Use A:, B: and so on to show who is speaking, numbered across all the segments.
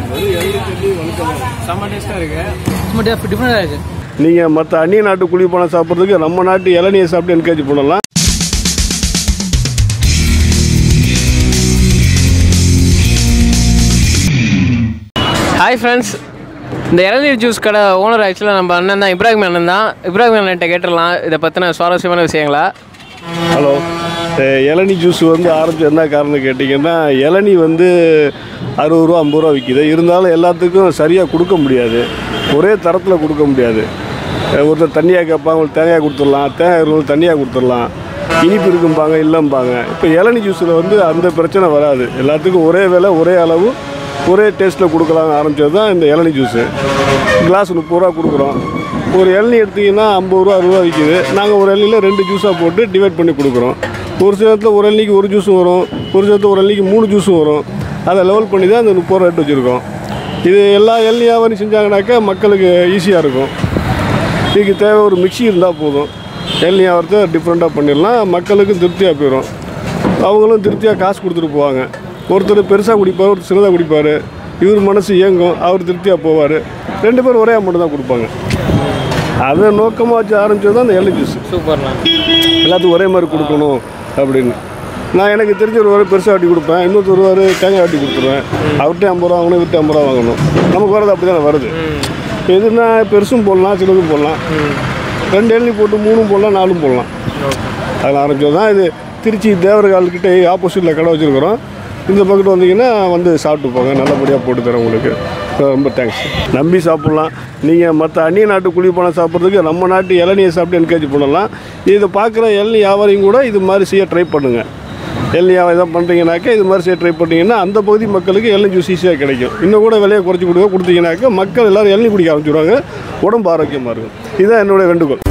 A: செம்ம டேஸ்ட்டாக இருக்கு சும்மா டிஃப்ரெண்டாக இருக்கு
B: நீங்கள் மற்ற அந்நிய நாட்டு குளிர்பானம் சாப்பிட்றதுக்கு நம்ம நாட்டு இளநியை சாப்பிட்டு என்கரேஜ் பண்ணலாம்
A: ஹாய் ஃப்ரெண்ட்ஸ் இந்த இளநீர் ஜூஸ் கடை ஓனர் ஆக்சுவலாக நம்ம அண்ணன் தான் இப்ராஹிம் அண்ணன் தான் இப்ராஹிம் அண்ணன்ட்ட கேட்டுடலாம் இதை பற்றின சுவாரஸ்யமான விஷயங்களா
B: ஹலோ அஹ் இளநீ ஜூஸ் வந்து ஆரம்பிச்சு என்ன காரணம் கேட்டிங்கன்னா இளநீ வந்து அறுபது ரூபா ஐம்பது ரூபா விற்கிது இருந்தாலும் எல்லாத்துக்கும் சரியாக கொடுக்க முடியாது ஒரே தரத்தில் கொடுக்க முடியாது அஹ் ஒருத்தர் தண்ணியாக கேட்பாங்க ஒரு தேங்காய் கொடுத்துடலாம் தேங்காய் இருக்கிறவங்க தண்ணியாக கொடுத்துடலாம் இனிப்பு இருக்கும்பாங்க இல்லைம்பாங்க இப்போ இளநீ ஜூஸில் வந்து அந்த பிரச்சனை வராது எல்லாத்துக்கும் ஒரே விலை ஒரே அளவு ஒரே டேஸ்ட்டில் கொடுக்கலாம்னு ஆரம்பிச்சது தான் இந்த இளநீ ஜூஸு கிளாஸ் முப்பது ரூபா கொடுக்குறோம் ஒரு இளநீ எடுத்தீங்கன்னா ஐம்பது ரூபா அறுபது ரூபா விற்கிது நாங்கள் ஒரு இளநியில் ரெண்டு ஜூஸாக போட்டு டிவைட் பண்ணி கொடுக்குறோம் ஒரு சில நேரத்தில் ஒரு இளநிக்கு ஒரு ஜூஸும் வரும் ஒரு சில நேரத்தில் ஒரு இளநிக்கு மூணு ஜூஸும் வரும் அதை லெவல் பண்ணி தான் அந்த முப்பது ரூபா ரேட் வச்சுருக்கோம் இது எல்லா இளநீ வியாபாரம் செஞ்சாங்கனாக்கா மக்களுக்கு ஈஸியாக இருக்கும் இதுக்கு தேவை ஒரு மிக்ஸி இருந்தால் போதும் இளநீ வியாபாரத்தை டிஃப்ரெண்ட்டாக பண்ணிடலாம் மக்களுக்கும் திருப்தியாக போயிடும் அவங்களும் திருப்தியாக காசு கொடுத்துட்டு போவாங்க ஒருத்தர் பெருசாக குடிப்பார் ஒருத்தர் சின்னதாக குடிப்பார் இவர் மனசு இயங்கும் அவர் திருப்தியாக போவார் ரெண்டு பேரும் ஒரே அமௌண்ட் தான் கொடுப்பாங்க அதை நோக்கமாக வச்சு ஆரம்பிச்சது தான் அந்த எண்ணெய் ஜூஸ்
A: சூப்பர்ண்ணா
B: எல்லாத்துக்கும் ஒரே மாதிரி கொடுக்கணும் அப்படின்னு நான் எனக்கு தெரிஞ்ச ஒரு வாரம் பெருசாக வட்டி கொடுப்பேன் இன்னொருத்தர் ஒரு தேங்காய் வட்டி கொடுத்துருவேன் அவர்கிட்ட ஐம்பது ரூபா வாங்கணும் இவர்கிட்ட ஐம்பது ரூபா வாங்கணும் நமக்கு வரது அப்படி தானே வருது எதுனா பெருசும் போடலாம் சின்னதும் போடலாம் ரெண்டு எண்ணெய் போட்டு மூணும் போடலாம் நாலும் போடலாம் அதில் ஆரம்பிச்சது தான் இது திருச்சி தேவரகால்கிட்ட ஆப்போசிட்டில் கடை வச்சுருக்குறோம் இந்த பக்கத்து வந்தீங்கன்னா வந்து சாப்பிட்டு போங்க நல்லபடியாக போட்டு தரேன் உங்களுக்கு ரொம்ப தேங்க்ஸ் நம்பி சாப்பிட்லாம் நீங்கள் மற்ற அந்நிய நாட்டு குளிர்பானம் சாப்பிட்றதுக்கு நம்ம நாட்டு இளநியை சாப்பிட்டு என்கரேஜ் பண்ணலாம் இதை பார்க்குற இளநீ வியாபாரியும் கூட இது மாதிரி செய்ய ட்ரை பண்ணுங்கள் இளநீ வியாபாரம் தான் பண்ணுறீங்கனாக்கா இது மாதிரி செய்ய ட்ரை பண்ணிங்கன்னா அந்த பகுதி மக்களுக்கு இளநீ ஜூஸ் ஈஸியாக கிடைக்கும் இன்னும் கூட விலையை குறைச்சி கொடுக்க கொடுத்தீங்கன்னாக்கா மக்கள் எல்லோரும் இளநீ குடிக்க ஆரம்பிச்சிடுவாங்க உடம்பு ஆரோக்கியமாக இருக்கும் இதுதான் என்னுடைய வேண்டுகோள்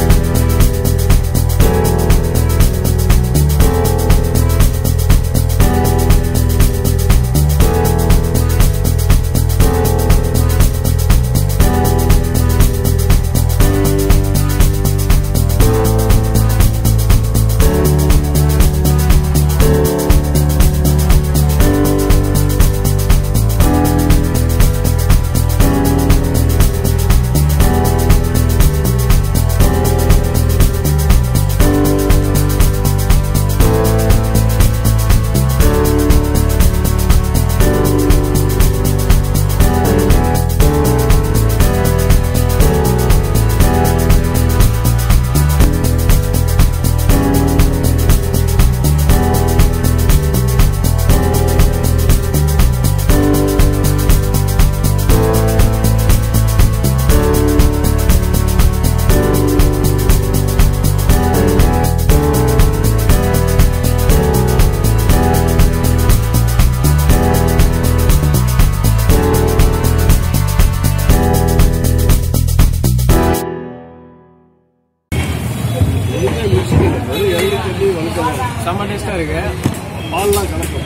A: செம்ம டேஸ்ட்டாக இருக்கு
B: பால்லாம் கலக்கும்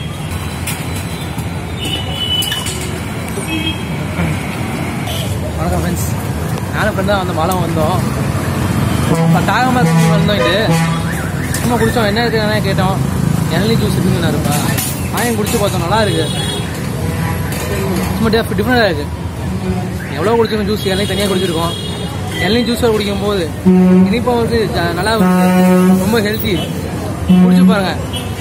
A: வணக்கம் ஃப்ரெண்ட்ஸ் நானும் ஃப்ரெண்ட் தான் வந்து மலம் வந்தோம் தாகமாக குடிச்சு வந்தோம் இது சும்மா குடித்தோம் என்ன இருக்குன்னு கேட்டோம் இளநீ ஜூஸ் இருக்குன்னு இருப்பா வாங்கி குடிச்சு பார்த்தோம் நல்லா இருக்கு சும்மா டிஃப்ரெண்டாக இருக்கு எவ்வளோ குடிச்சிருக்கோம் ஜூஸ் இளநீ தனியாக குடிச்சிருக்கோம் இளநீ ஜூஸை குடிக்கும் போது இனிப்பாக வந்து ஜ- நல்லா இருக்கு. ரொம்ப ஹெல்த்தி குடிச்சு பாருங்க